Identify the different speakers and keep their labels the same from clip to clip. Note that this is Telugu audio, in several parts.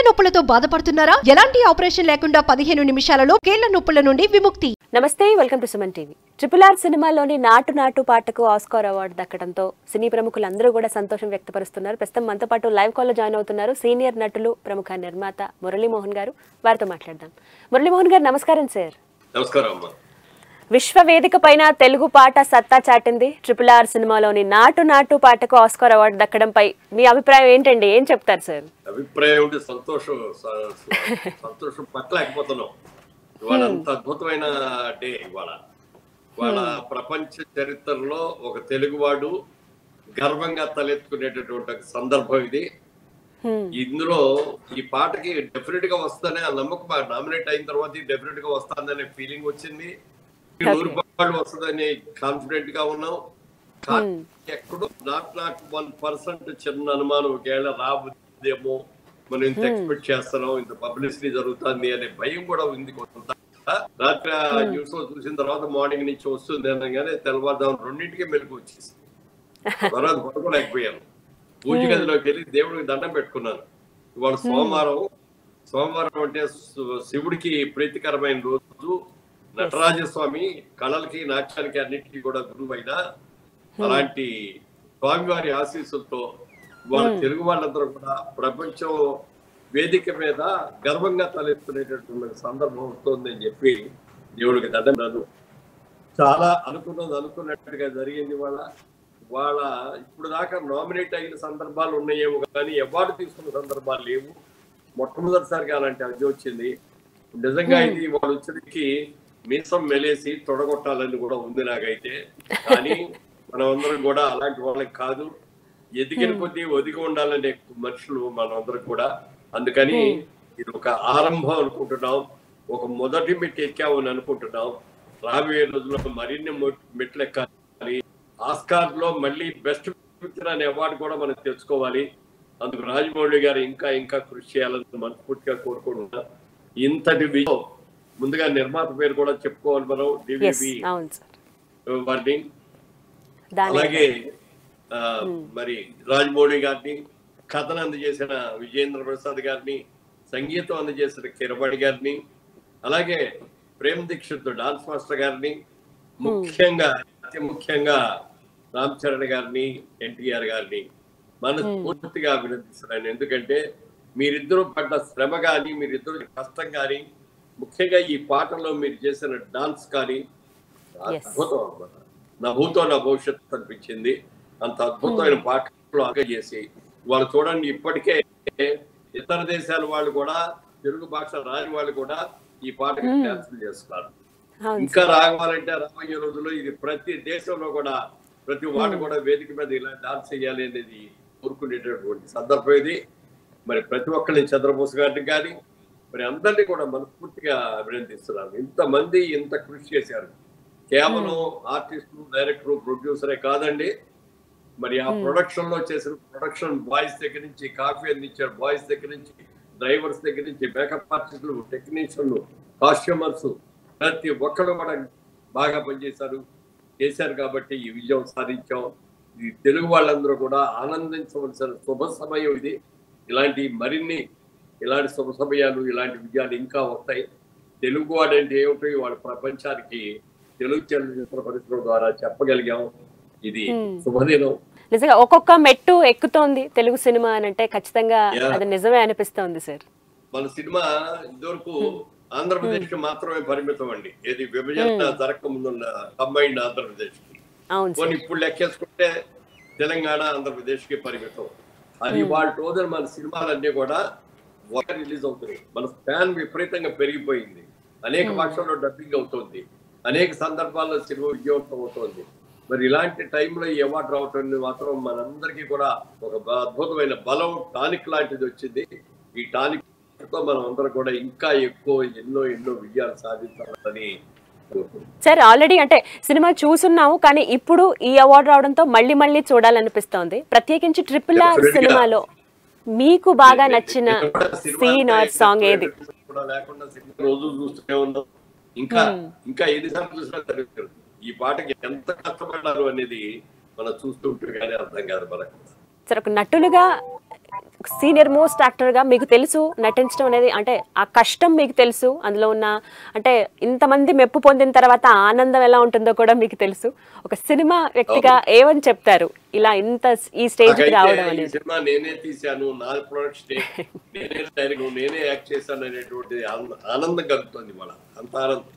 Speaker 1: నొప్పులతో బాధపడుతున్నారా ఎలాంటి ఆపరేషన్ లేకుండా పదిహేను నిమిషాలలో కీళ్ల నొప్పుల నుండి విముక్తి
Speaker 2: నమస్తే welcome to Suman TV triple R సినిమాలోని నాటు నాటు పాటకు ఆస్కార్ అవార్డు దక్కడంతో సినీ ప్రముఖులందరూ కూడా సంతోషం వ్యక్తపరుస్తున్నారు ప్రస్తుతం మనతో పాటు లైవ్ కాల్లో జాయిన్ అవుతున్నారు సీనియర్ నటులు ప్రముఖ నిర్మాత మురళీమోహన్ గారు వారితో మాట్లాడదాం మురళీమోహన్ గారు నమస్కారం సార్
Speaker 3: నమస్కారం అమ్మా
Speaker 2: విశ్వ వేదిక పైన తెలుగు పాట సత్తా చాటింది ట్రిపుల్ ఆర్ సినిమాలోని నాటు నాటు పాటకు ఆస్కార్ అవార్డు దక్కడంపై మీ అభిప్రాయం ఏంటండి ఏం చెప్తారు సార్
Speaker 3: అభిప్రాయం ఉంటే సంతోషం స- స- సంతోషం పట్టలేకపోతున్నాం ఇవాళ అంత అద్భుతమైన డే ఇవాళ ఇవాళ ప్రపంచ చరిత్రలో ఒక తెలుగువాడు గర్వంగా తలెత్తుకునేటటువంటి ఒక సందర్భం ఇది
Speaker 2: హ్మ్.
Speaker 3: ఇందులో ఈ పాటకి డెఫినెట్ గా వస్తానే ఆ నమ్మకం నామినేట్ అయిన తర్వాత డెఫినెట్ గా వస్తుందనే ఫీలింగ్ వచ్చింది నూరు రూపాయలు వస్తుందని కాన్ఫిడెంట్ గా ఉన్నాం కానీ ఎక్కడో నాట్ నాట్ వన్ పర్సెంట్ చిన్న అనుమానం ఒకవేళ రాబోదేమో మనం ఇంత ఎక్స్పెక్ట్ చేస్తున్నాం ఇంత పబ్లిసిటీ జరుగుతుంది అనే భయం కూడా ఉంది కొంత రాత్రి ఆ న్యూస్ లో చూసిన తర్వాత మార్నింగ్ నుంచి వస్తుంది అనగానే తెల్లవారుదాం రెండింటికి మెలకు వచ్చేసి తర్వాత పడుకోలేకపోయాను పూజ గదిలోకి వెళ్ళి దేవుడికి దండం పెట్టుకున్నాను ఇవాళ సోమవారం సోమవారం అంటే శి- శివుడికి ప్రీతికరమైన రోజు నటరాజస్వామి కళలకి నాట్యానికి అన్నిటికీ కూడా గురువైన అలాంటి స్వామివారి ఆశీస్సులతో వాళ్ళ తెలుగు వాళ్ళందరూ కూడా ప్రపంచం వేదిక మీద గర్వంగా తలెత్తుకునేటటువంటి సందర్భం వస్తుందని చెప్పి దేవుడికి దండం రాదు చాలా అనుకున్నది అనుకున్నట్టుగా జరిగింది వాళ్ళ వాళ్ళ ఇప్పుడు దాకా నామినేట్ అయిన సందర్భాలు ఉన్నాయేమో కానీ అవార్డు తీసుకున్న సందర్భాలు లేవు మొట్టమొదటిసారిగా అలాంటి అర్జీ వచ్చింది నిజంగా ఇది వాళ్ళు వచ్చరికి మీసం మెలేసి తొడగొట్టాలని కూడా ఉంది నాకైతే కానీ మనం అందరం కూడా అలాంటి వాళ్ళకి కాదు ఎదిగిన కొద్దీ ఒదిగి ఉండాలనే మనుషులు మనమందరం కూడా అందుకని ఇది ఒక ఆరంభం అనుకుంటున్నాం ఒక మొదటి మెట్టు ఎక్కామని అనుకుంటున్నాం రాబోయే రోజుల్లో మరిన్ని మొ- మెట్లు ఎక్కాలి ఆస్కార్ లో మళ్ళీ బెస్ట్ పిక్చర్ అనే అవార్డు కూడా మనం తెచ్చుకోవాలి అందుకు రాజమౌళి గారు ఇంకా ఇంకా కృషి చేయాలని మనస్ఫూర్తిగా కోరుకుంటున్నా ఇంతటి విజయం ముందుగా నిర్మాత పేరు కూడా చెప్పుకోవాలి మనం
Speaker 2: ఎస్
Speaker 3: డివివి
Speaker 2: అవును సార్
Speaker 3: వారిని
Speaker 2: దాని
Speaker 3: అలాగే ఆ, మరి రాజమౌళి గారిని కథను అందజేసిన విజయేంద్ర ప్రసాద్ గారిని సంగీతం అందజేసిన కిరవాణి గారిని అలాగే ప్రేమ్ దీక్షిత్ డాన్స్ మాస్టర్ గారిని ముఖ్యంగా అతి ముఖ్యంగా రామ్ చరణ్ గారిని ఎన్టీఆర్ గారిని మనస్ఫూర్తిగా అభినందిస్తున్నాను ఎందుకంటే మీరిద్దరూ పడ్డ శ్రమ కానీ మీరిద్దరు కష్టం కానీ ముఖ్యంగా ఈ పాటలో మీరు చేసిన డాన్స్ కానీ
Speaker 2: Yes.
Speaker 3: అద్భుతం అన్నమాట నా భూతో నా భవిష్యత్తు అనిపించింది అంత అద్భుతమైన పాటలు అక్క చేసి వాళ్ళు చూడండి ఇప్పటికే ఇతర దేశాల వాళ్ళు కూడా తెలుగు భాష రాని వాళ్ళు కూడా ఈ పాటకి డాన్సులు చేస్తున్నారు
Speaker 2: అవును
Speaker 3: ఇంకా రావాలంటే రాబోయే రోజుల్లో ఇది ప్రతి దేశంలో కూడా ప్రతి వాడు కూడా వేదిక మీద ఇలా డాన్స్ చేయాలి అనేది కోరుకునేటటువంటి సందర్భం ఇది మరి ప్రతి ఒక్కరిని చంద్రబోస్ గారిని కానీ మరి అందరినీ కూడా మనస్ఫూర్తిగా అభినందిస్తున్నాను ఇంతమంది ఇంత కృషి చేశారు కేవలం ఆర్టిస్టు డైరెక్టర్ ప్రొడ్యూసరే కాదండి మరి ఆ ప్రొడక్షన్ లో చేసిన ప్రొడక్షన్ బాయ్స్ దగ్గర నుంచి కాఫీ అందించారు బాయ్స్ దగ్గర నుంచి డ్రైవర్స్ దగ్గర నుంచి మేకప్ ఆర్టిస్టులు టెక్నీషియన్లు కాస్ట్యూమర్స్ ప్రతి ఒక్కరు కూడా బాగా పనిచేశారు చేశారు కాబట్టి ఈ విజయం సాధించాం ఈ తెలుగు వాళ్ళందరూ కూడా ఆనందించవలసిన శుభ సమయం ఇది ఇలాంటి మరిన్ని ఇలాంటి శుభ సమయాలు ఇలాంటి విజయాలు ఇంకా వస్తాయి తెలుగు వాడంటే ఏమిటో వాళ్ళ ప్రపంచానికి తెలుగు చలనచిత్ర పరిశ్రమ ద్వారా చెప్పగలిగాం ఇది శుభదినం
Speaker 2: నిజంగా ఒక్కొక్క మెట్టు ఎక్కుతోంది తెలుగు సినిమా అని అంటే ఖచ్చితంగా
Speaker 3: Yeah.
Speaker 2: అది నిజమే అనిపిస్తోంది సార్
Speaker 3: మన సినిమా ఇదివరకు ఆంధ్రప్రదేశ్ కి మాత్రమే పరిమితం అండి ఏది విభజన జరగక ముందున్న కంబైన్డ్ ఆంధ్రప్రదేశ్ కి
Speaker 2: అవును సార్
Speaker 3: కొన్ని ఇప్పుడు లెక్కేసుకుంటే తెలంగాణ ఆంధ్రప్రదేశ్ కి పరిమితం అది వాళ్ళ రోజున మన సినిమాలన్నీ కూడా ఒక రిలీజ్ అవుతున్నాయి మన ఫ్యాన్ విపరీతంగా పెరిగిపోయింది అనేక భాషల్లో డబ్బింగ్ అవుతుంది అనేక సందర్భాల్లో సినిమా విజయవంతం అవుతుంది మరి ఇలాంటి టైంలో ఈ అవార్డు రావటం అనేది మాత్రం మనందరికీ కూడా ఒక బ- అద్భుతమైన బలం టానిక్ లాంటిది వచ్చింది ఈ టానిక్ తో మనం అందరం కూడా ఇంకా ఎక్కువ ఎన్నో ఎన్నో విజయాలు సాధించాలని కోరుకుంటున్నాం
Speaker 2: సార్ ఆల్రెడీ అంటే సినిమా చూసున్నాము కానీ ఇప్పుడు ఈ అవార్డు రావడంతో మళ్ళీ మళ్ళీ చూడాలనిపిస్తోంది ప్రత్యేకించి ట్రిపుల్ ఆర్
Speaker 3: Definitely.
Speaker 2: సినిమాలో మీకు బాగా నచ్చిన
Speaker 3: నేను కూడా సినిమా
Speaker 2: సీన్
Speaker 3: అంటే
Speaker 2: ఆర్ సాంగ్ ఏది
Speaker 3: కూడా లేకుండా సినిమా రోజు చూస్తూనే ఉన్నాం ఇంకా ఇంకా ఎన్ని సార్లు చూసినా తెలుస్తుంది ఈ పాటకి ఎంత కష్టపడ్డారు అనేది మనం చూస్తుంటే కానీ అర్థం కాదు మనకు
Speaker 2: సార్ ఒక నటులుగా సీనియర్ మోస్ట్ యాక్టర్గా మీకు తెలుసు నటించడం అనేది అంటే ఆ కష్టం మీకు తెలుసు అందులో ఉన్న అంటే ఇంతమంది మెప్పు పొందిన తర్వాత ఆ ఆనందం ఎలా ఉంటుందో కూడా మీకు తెలుసు ఒక సినిమా వ్యక్తిగా ఏమని చెప్తారు ఇలా ఇంత ఈ స్టేజ్కి
Speaker 3: నాకైతే
Speaker 2: రావడం
Speaker 3: ఈ
Speaker 2: అనేది
Speaker 3: సినిమా నేనే తీశాను నా ప్రొడక్షన్ నేనే డైరెక్ట్ నేనే యాక్ట్ చేశాను అనేటువంటి ఆనంద- ఆనందం కలుగుతుంది వాళ్ళ అంత ఆనందం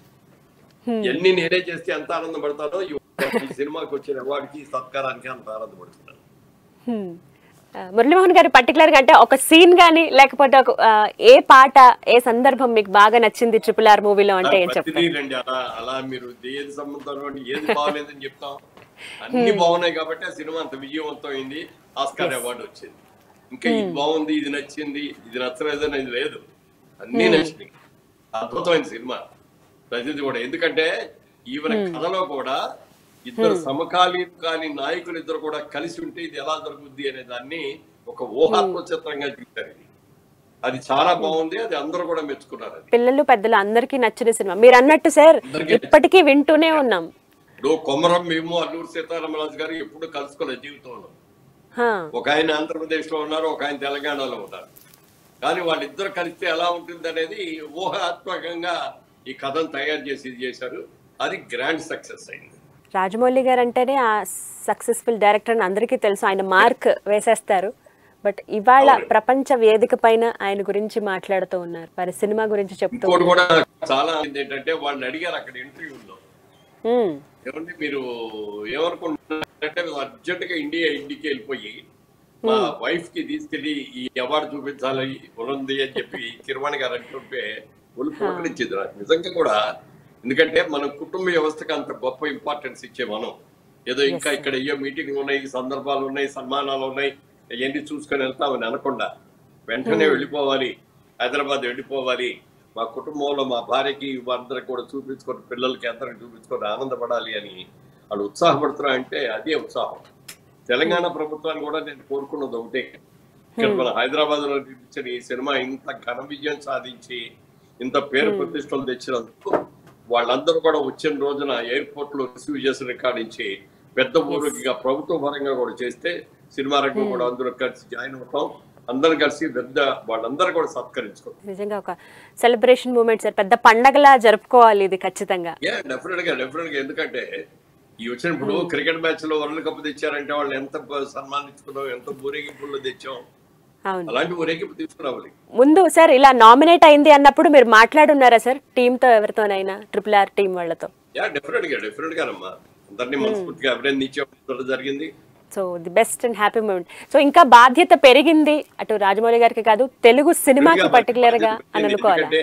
Speaker 3: ఎన్ని నేనే చేస్తే ఎంత ఆనందం పడతానో ఈ ఈ సినిమాకి వచ్చిన అవార్డుకి సత్కారానికి అంత ఆనందపడుతున్నాను
Speaker 2: హ్మ్. ఆ, మురళీమోహన్ గారు పర్టికులర్ గా అంటే ఒక సీన్ గానీ లేకపోతే ఒక ఆ, ఏ పాట ఏ సందర్భం మీకు బాగా నచ్చింది ట్రిపుల్ ఆర్ మూవీలో అంటే ఏం చెప్తారు
Speaker 3: ప్రతిదీ రండి అలా అలా మీరు ఏది సంబంధం అండి, ఏది బాగలేదని చెప్తాం అన్ని బాగున్నాయి కాబట్టి ఆ సినిమా అంత విజయవంతం అయింది ఆస్కార్ అవార్డు వచ్చింది ఇంకా ఇది బాగుంది ఇది నచ్చింది ఇది నచ్చలేదు అనేది లేదు అన్ని నచ్చినాయి అద్భుతమైన సినిమా ప్రతిది కూడా ఎందుకంటే ఈవెన్ కథలో కూడా ఇద్దరు సమకాలీన కాని నాయకులు ఇద్దరు కూడా కలిసి ఉంటే ఇది ఎలా జరుగుద్ది అనే దాన్ని ఒక ఊహాత్మ చిత్రంగా చూపారు ఇది అది చాలా బాగుంది అది అందరూ కూడా మెచ్చుకున్నారు అది
Speaker 2: పిల్లలు పెద్దలు అందరికీ నచ్చిన సినిమా మీరు అన్నట్టు సార్
Speaker 3: అందరికీ
Speaker 2: ఇప్పటికీ వింటూనే ఉన్నాం
Speaker 3: ఇప్పుడు కొమరం మేము అల్లూరు సీతారామరాజు గారు ఎప్పుడు కలుసుకోలేదు జీవితంలో
Speaker 2: హా,
Speaker 3: ఒక ఆయన ఆంధ్రప్రదేశ్ లో ఉన్నారు ఒక ఆయన తెలంగాణలో ఉన్నారు కానీ వాళ్ళిద్దరు కలిస్తే ఎలా ఉంటుంది అనేది ఊహాత్మకంగా ఈ కథను తయారు చేసి ఇది చేశారు అది గ్రాండ్ సక్సెస్ అయింది
Speaker 2: రాజమౌళి గారు అంటేనే ఆ సక్సెస్ఫుల్ డైరెక్టర్ అని అందరికీ తెలుసు ఆయన మార్క్ వేసేస్తారు బట్ ఇవాళ
Speaker 3: అవును.
Speaker 2: ప్రపంచ వేదిక పైన ఆయన గురించి మాట్లాడుతూ ఉన్నారు వారి సినిమా గురించి చెప్తూ
Speaker 3: ఇంకోటి కూడా చాలా ఏంటంటే వాళ్ళని అడిగారు అక్కడ ఇంటర్వ్యూలో
Speaker 2: ఉమ్,
Speaker 3: ఏమంటే మీరు ఏమనుకుంటున్నారంటే అర్జెంట్ గా ఇండియా ఇంటికి వెళ్ళిపోయి మా వైఫ్ కి తీసుకెళ్లి ఈ అవార్డు చూపించాలి ఉంది అని చెప్పి కిరవాణి గారు అంటుంటే ఒళ్ళు పులకరించింది నాకు నిజంగా కూడా ఎందుకంటే మన కుటుంబ వ్యవస్థకి అంత గొప్ప ఇంపార్టెన్స్ ఇచ్చే మనం ఏదో ఇంకా ఇక్కడ ఏ మీటింగ్ ఉన్నాయి సందర్భాలు ఉన్నాయి సన్మానాలు ఉన్నాయి అవన్నీ చూసుకొని వెళ్తామని అనకుండా వెంటనే వెళ్ళిపోవాలి హైదరాబాద్ వెళ్ళిపోవాలి మా కుటుంబంలో మా భార్యకి అందరికి కూడా చూపించుకొని పిల్లలకి అందరికి చూపించుకొని ఆనందపడాలి అని వాళ్ళు ఉత్సాహపడుతున్నా అంటే అదే ఉత్సాహం తెలంగాణ ప్రభుత్వాన్ని కూడా నేను కోరుకున్నది ఒకటే ఇక్కడ మన హైదరాబాద్ లో నిర్మించిన ఈ సినిమా ఇంత ఘన విజయం సాధించి ఇంత పేరు ప్రతిష్టలు తెచ్చినందుకు వాళ్ళందరూ కూడా వచ్చిన రోజున ఎయిర్పోర్ట్ లో రిసీవ్ చేసిన రికార్డించి పెద్ద ఊరికి ప్రభుత్వ పరంగా కూడా చేస్తే సినిమా రంగం కూడా అందరూ కలిసి జాయిన్ అవుతాం అందరం కలిసి పెద్ద వాళ్ళందరూ కూడా సత్కరించుకుంటాం
Speaker 2: నిజంగా ఒక సెలబ్రేషన్ మూమెంట్ సార్ పెద్ద పండగలా జరుపుకోవాలి ఇది ఖచ్చితంగా
Speaker 3: యా డెఫినెట్ గా డెఫినెట్ గా ఎందుకంటే ఈ వచ్చినప్పుడు క్రికెట్ మ్యాచ్ లో వరల్డ్ కప్ తెచ్చారంటే వాళ్ళు ఎంత ప- సన్మానించుకున్నాం ఎంత ఊరేగింపుల్లో తెచ్చాం
Speaker 2: అవును
Speaker 3: అలాంటి ఊరేగింపు తీసుకురావాలి
Speaker 2: ముందు సార్ ఇలా నామినేట్ అయింది అన్నప్పుడు మీరు మాట్లాడున్నారా సార్ టీంతో ఎవరితోనైనా ట్రిపుల్ ఆర్ టీం వాళ్ళతో
Speaker 3: యా డెఫినెట్ గా డెఫినెట్ గానమ్మా అందరినీ మనస్ఫూర్తిగా అభినందించడం జరిగింది
Speaker 2: so the best and happy moment so ఇంకా బాధ్యత పెరిగింది అటు రాజమౌళి గారికి కాదు తెలుగు సినిమాకి పర్టికులర్ గా అని అనుకోవాలి
Speaker 3: ఎందుకంటే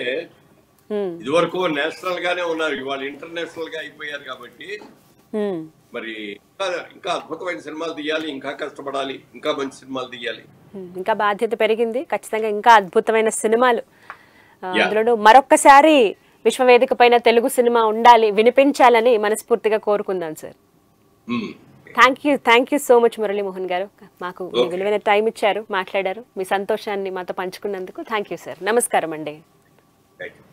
Speaker 3: ఇదివరకు నేషనల్ గానే ఉన్నారు ఇవాళ ఇంటర్నేషనల్ గా అయిపోయారు కాబట్టి మరి ఇంకా ఇంకా అద్భుతమైన సినిమాలు తీయాలి ఇంకా కష్టపడాలి ఇంకా మంచి సినిమాలు తీయాలి
Speaker 2: ఇంకా బాధ్యత పెరిగింది ఖచ్చితంగా ఇంకా అద్భుతమైన సినిమాలు ఆ,
Speaker 3: Yeah.
Speaker 2: అందులోనూ మరొక్కసారి విశ్వవేదిక పైన తెలుగు సినిమా ఉండాలి వినిపించాలని మనస్ఫూర్తిగా కోరుకుందాం sir
Speaker 3: um.
Speaker 2: Thank you thank you so much Murali Mohan garu మాకు మీ
Speaker 3: Okay.
Speaker 2: విలువైన టైం ఇచ్చారు మాట్లాడారు మీ సంతోషాన్ని మాతో పంచుకున్నందుకు థ్యాంక్ యూ సార్ నమస్కారం అండి
Speaker 3: థ్యాంక్ యూ